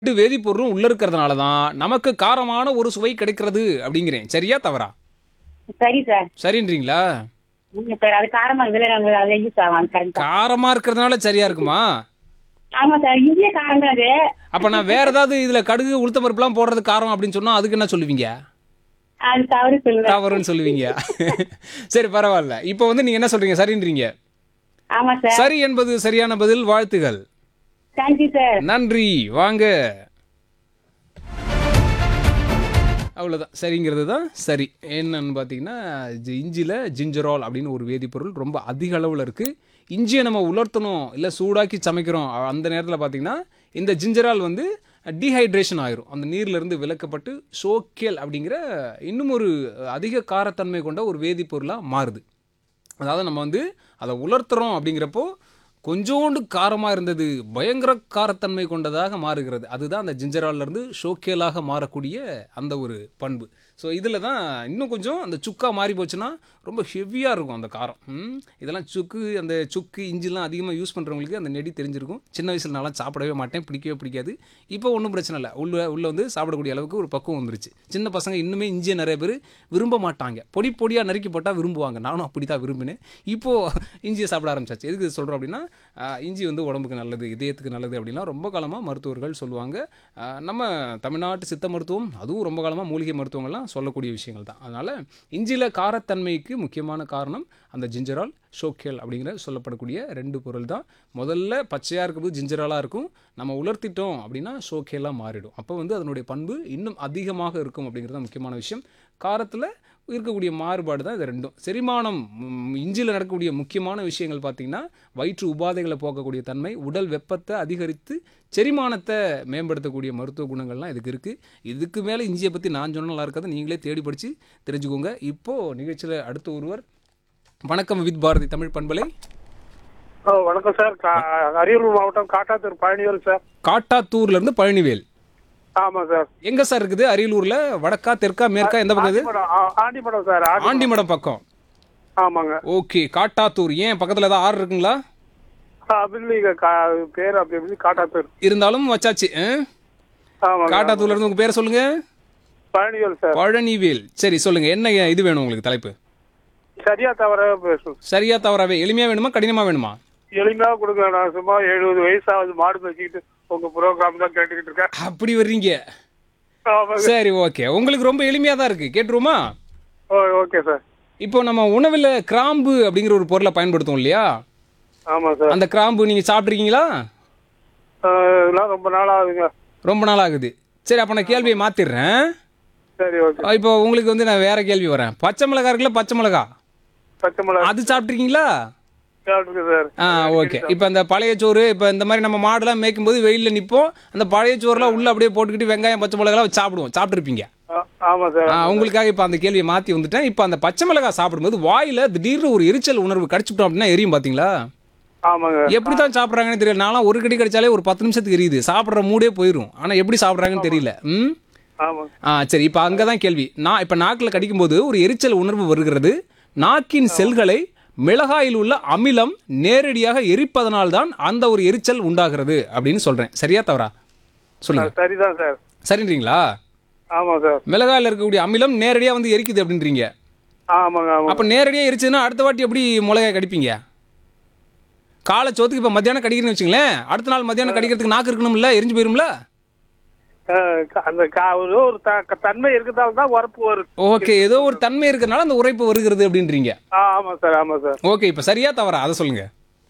ரெண்டு வேதிப்பொருளும் உள்ள இருக்கிறதுனால தான் நமக்கு காரமான ஒரு சுவை கிடைக்கிறது அப்படிங்கிறேன் சரியா தவறா சரி சார் சரின்றீங்களா ஆமா சார் அது காரமா இதுல நாங்க அதை யூஸ் ஆகும் கரெக்டா காரமா இருக்கிறதுனால சரியா இருக்குமா ஆமா சார் இந்திய காரம் தான் அது அப்ப நான் வேற ஏதாவது இதுல கடுகு உளுத்தம் பருப்புலாம் போடுறது காரம் அப்படின்னு சொன்னா அதுக்கு என்ன சொல்லுவீங்க அது தவறு சொல்லுவேன் தவறுன்னு சொல்லுவீங்க சரி பரவாயில்ல இப்போ வந்து நீங்க என்ன சொல்றீங்க சரின்றீங்க ஆமா சார் சரி என்பது சரியான பதில் வாழ்த்துகள் தேங்க்யூ சார் நன்றி வாங்க அவ்வளோதான் சரிங்கிறது தான் சரி என்னன்னு பார்த்தீங்கன்னா ஜி- இஞ்சியில் ஜிஞ்சரால் அப்படின்னு ஒரு வேதிப்பொருள் ரொம்ப அதிக அளவில் இருக்குது இஞ்சியை நம்ம உலர்த்தணும் இல்லை சூடாக்கி சமைக்கிறோம் அ- அந்த நேரத்தில் பார்த்தீங்கன்னா இந்த ஜிஞ்சரால் வந்து டீஹைட்ரேஷன் ஆயிரும் அந்த நீர்லேருந்து விலக்கப்பட்டு சோக்கியல் அப்படிங்கிற இன்னும் ஒரு அதிக காரத்தன்மை கொண்ட ஒரு வேதிப்பொருளாக மாறுது அதாவது நம்ம வந்து அதை உலர்த்துறோம் அப்படிங்கிறப்போ கொஞ்சோண்டு காரமாக இருந்தது பயங்கர காரத்தன்மை கொண்டதாக மாறுகிறது அதுதான் அந்த ஜிஞ்சரால்ல இருந்து ஷோக்கியலாக மாறக்கூடிய அந்த ஒரு பண்பு ஸோ இதில் தான் இன்னும் கொஞ்சம் அந்த சுக்கா மாறி போச்சுன்னா ரொம்ப ஹெவியாக இருக்கும் அந்த காரம் ம், இதெல்லாம் சுக்கு அந்த சுக்கு இஞ்சிலாம் அதிகமாக யூஸ் பண்ணுறவங்களுக்கு அந்த நெடி தெரிஞ்சிருக்கும் சின்ன வயசுல நான்லாம் சாப்பிடவே மாட்டேன் பிடிக்கவே பிடிக்காது இப்போ ஒன்றும் பிரச்சனை இல்லை உள்ள உள்ள வந்து சாப்பிடக்கூடிய அளவுக்கு ஒரு பக்குவம் வந்துருச்சு சின்ன பசங்க இன்னுமே இஞ்சியை நிறைய பேர் விரும்ப மாட்டாங்க பொடி பொடியாக நறுக்கி போட்டால் விரும்புவாங்க நானும் அப்படி தான் விரும்பினேன் இப்போது இஞ்சியை சாப்பிட ஆரம்பிச்சாச்சு எதுக்கு இது சொல்கிறோம் அப்படின்னா ஆஹ், இஞ்சி வந்து உடம்புக்கு நல்லது இதயத்துக்கு நல்லது அப்படின்னா ரொம்ப காலமாக மருத்துவர்கள் சொல்லுவாங்க ஆஹ், நம்ம தமிழ்நாட்டு சித்த மருத்துவம் அதுவும் ரொம்ப காலமாக மூலிகை மருத்துவங்கள்லாம் சொல்லக்கூடிய விஷயங்கள் தான் அதனால் இஞ்சியில் காரத்தன்மைக்கு முக்கியமான காரணம் அந்த ஜிஞ்சரால் ஷோக்கியல் அப்படிங்கிற சொல்லப்படக்கூடிய ரெண்டு பொருள் தான் முதல்ல பச்சையாக இருக்கும்போது ஜிஞ்சராலாக இருக்கும் நம்ம உலர்த்திட்டோம் அப்படின்னா ஷோக்கியலாக மாறிடும் அப்போ வந்து அதனுடைய பண்பு இன்னும் அதிகமாக இருக்கும் அப்படிங்கிறது தான் முக்கியமான விஷயம் காரத்தில் இருக்கக்கூடிய மாறுபாடு தான் இது ரெண்டும் செரிமானம் ம், இஞ்சியில் நடக்கக்கூடிய முக்கியமான விஷயங்கள் பார்த்திங்கன்னா வயிற்று உபாதைகளை போக்கக்கூடிய தன்மை உடல் வெப்பத்தை அதிகரித்து செரிமானத்தை மேம்படுத்தக்கூடிய மருத்துவ குணங்கள்லாம் இதுக்கு இருக்குது இதுக்கு மேலே இஞ்சியை பற்றி நான் சொன்ன நல்லா இருக்காது நீங்களே தேடி படித்து தெரிஞ்சுக்கோங்க இப்போது நிகழ்ச்சியில் அடுத்த ஒருவர் வணக்கம் வித் பாரதி தமிழ் பண்பலை ஓ வணக்கம் சார் கா- அரியலூர் மாவட்டம் காட்டாத்தூர் பழனிவேல் சார் காட்டாத்தூர்லேருந்து பழனிவேல் ஆமா சார் எங்கே சார் இருக்குது அரியலூரில் வடக்கா தெற்கா மேற்கா எந்த பக்கம் இது ஆண்டிமடம் ஆ- ஆண்டிமடம் சார் ஆண்டி- ஆண்டிமடம் பக்கம் ஆமாங்க ஓகே காட்டாத்தூர் ஏன் பக்கத்தில் ஏதாவது ஆறு இருக்குங்களா அப்படின்னு நீங்க கா- பேர் அப்படி எப்படி காட்டாத்தூர் இருந்தாலும் வச்சாச்சு ஆ? ஆமாங்க காட்டாத்தூர்ல இருந்து உங்க பேரை சொல்லுங்க பழனிவேல் சார் பழனிவேல் சரி சொல்லுங்க என்ன இது வேணும் உங்களுக்கு தலைப்பு சரியா தவிர பேசும் சரியா தவறாவே எளிமையா வேணுமா கடினமா வேணுமா எளிமையா கொடுங்க நான் சும்மா எழுபது வயசாவது மாடு வச்சுக்கிட்டு உங்க ப்ரோக்ராம் தான் கேட்டுக்கிட்டு இருக்கேன் அப்படி வர்றீங்க ஆமாங்க சரி ஓகே உங்களுக்கு ரொம்ப எளிமையா தான் இருக்கு கேட்டுருமா ஓ ஓகே சார் இப்போ நம்ம உணவில் கிராம்பு அப்படிங்கிற ஒரு பொருளை பயன்படுத்துவோம் இல்லையா ஆமா சார் அந்த கிராம்பு நீங்க சாப்பிட்ருக்கீங்களா இதெல்லாம் ரொம்ப நாள் ஆகுதுங்க ரொம்ப நாள் ஆகுது சரி அப்போ நான் கேள்வியை மாத்திடுறேன் சரி ஓகே இப்போ உங்களுக்கு வந்து நான் வேற கேள்வி வரேன் பச்சை மிளகா இருக்குல்ல பச்சை மிளகா பச்சை மிளகா அது சாப்பிட்ருக்கீங்களா சாப்பிட்டுருக்கு சார் ஆ ஓகே இப்போ இந்த பழைய சோறு இப்போ இந்த மாதிரி நம்ம மாடுலாம் மேய்க்கும்போது வெயிலில் நிற்போம் அந்த பழைய சோறுலாம் உள்ள அப்படியே போட்டுக்கிட்டு வெங்காயம் பச்சை மிளகாலாம் வச்சு சாப்பிடுவோம் சாப்பிட்ருப்பீங்க ஆ- ஆமா சார் ஆ உங்களுக்காக இப்போ அந்த கேள்வியை மாற்றி வந்துட்டேன் இப்போ அந்த பச்சை மிளகாய் சாப்பிடும்போது வாயில் திடீர்னு ஒரு எரிச்சல் உணர்வு கடிச்சுட்டோம் அப்படின்னா எரியும் பார்த்தீங்களா ஆமாங்க எப்படி தான் சாப்பிட்றாங்கன்னு தெரியல நான்லாம் ஒரு கடி கடிச்சாலே ஒரு பத்து நிமிஷத்துக்கு எரியுது சாப்பிட்ற மூடே போயிடும் ஆனால் எப்படி சாப்பிட்றாங்கன்னு தெரியல ம் ஆமாங்க ஆ சரி இப்போ அங்கே தான் கேள்வி நான் இப்போ நாக்கில் கடிக்கும்போது ஒரு எரிச்சல் உணர்வு வருகிறது நாக்கின் செல்களை மிளகாயில் உள்ள அமிலம் நேரடியாக எரிப்பதனால்தான் அந்த ஒரு எரிச்சல் உண்டாகிறது அப்படின்னு சொல்கிறேன் சரியா தவறா சொல்லுங்க சரிதான் சார் சரின்றீங்களா ஆமா சார் மிளகாயில் இருக்கக்கூடிய அமிலம் நேரடியாக வந்து எரிக்குது அப்படின்றீங்க ஆமாங்க ஆமாங்க அப்போ நேரடியாக எரிச்சதுன்னா அடுத்த வாட்டி எப்படி மிளகாய் கடிப்பீங்க காலை சோத்துக்கு இப்போ மத்தியானம் கடிக்கிறேன்னு வச்சுங்களேன் அடுத்த நாள் மத்தியானம் கடிக்கிறதுக்கு நாக்கு இருக்கணும்ல எரிஞ்சு போயிரும்ல அஹ் க- அந்த கா- ஒரு ஒரு த- தன்மை இருக்கிறதால தான் உரப்பு வருது ஓகே ஏதோ ஒரு தன்மை இருக்கிறனால அந்த உரைப்பு வருகிறது அப்படின்றீங்க ஆ, ஆமா சார் ஆமா சார் ஓகே இப்போ சரியா தவறா அதை சொல்லுங்க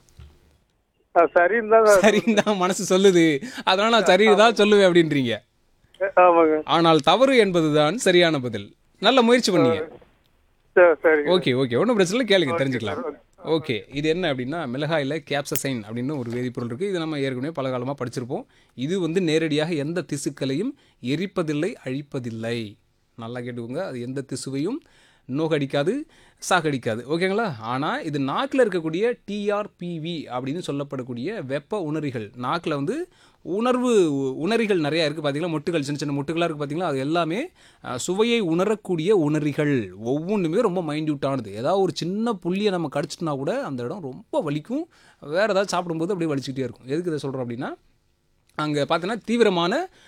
அஹ் சரின்னு தான் சார் சரின்னு தான் மனசு சொல்லுது அதனால நான் சரி தான் சொல்லுவேன் அப்படின்றீங்க ஆமாங்க ஆனால் தவறு என்பதுதான் சரியான பதில் நல்ல முயற்சி பண்ணீங்க சரி சரி ஓகே ஓகே ஒன்றும் பிரச்சனை இல்லை கேளுங்க தெரிஞ்சுக்கலாம் ஓகே இது என்ன அப்படின்னா மிளகாயில் கேப்சசைன் அப்படின்னு ஒரு வேதிப்பொருள் இருக்குது இது நம்ம ஏற்கனவே பல காலமாக படிச்சிருப்போம் இது வந்து நேரடியாக எந்த திசுக்களையும் எரிப்பதில்லை அழிப்பதில்லை நல்லா கேட்டுக்கோங்க அது எந்த திசுவையும் நோகடிக்காது சாகடிக்காது ஓகேங்களா ஆனால் இது நாக்கில் இருக்கக்கூடிய டிஆர்பிவி அப்படின்னு சொல்லப்படக்கூடிய வெப்ப உணரிகள் நாக்கில் வந்து உணர்வு உணரிகள் நிறையா இருக்குது பார்த்தீங்களா மொட்டுகள் சின்ன சின்ன மொட்டுகளாக இருக்குது பார்த்தீங்களா அது எல்லாமே அஹ், சுவையை உணரக்கூடிய உணரிகள் ஒவ்வொன்றுமே ரொம்ப மைன்யூட்டானது ஏதாவது ஒரு சின்ன புள்ளியை நம்ம கடிச்சிட்டோம்னா கூட அந்த இடம் ரொம்ப வலிக்கும் வேறு ஏதாவது சாப்பிடும்போது அப்படியே வலிச்சுக்கிட்டே இருக்கும் எதுக்கு இதை சொல்கிறோம் அப்படின்னா அங்கே பார்த்தீங்கன்னா தீவிரமான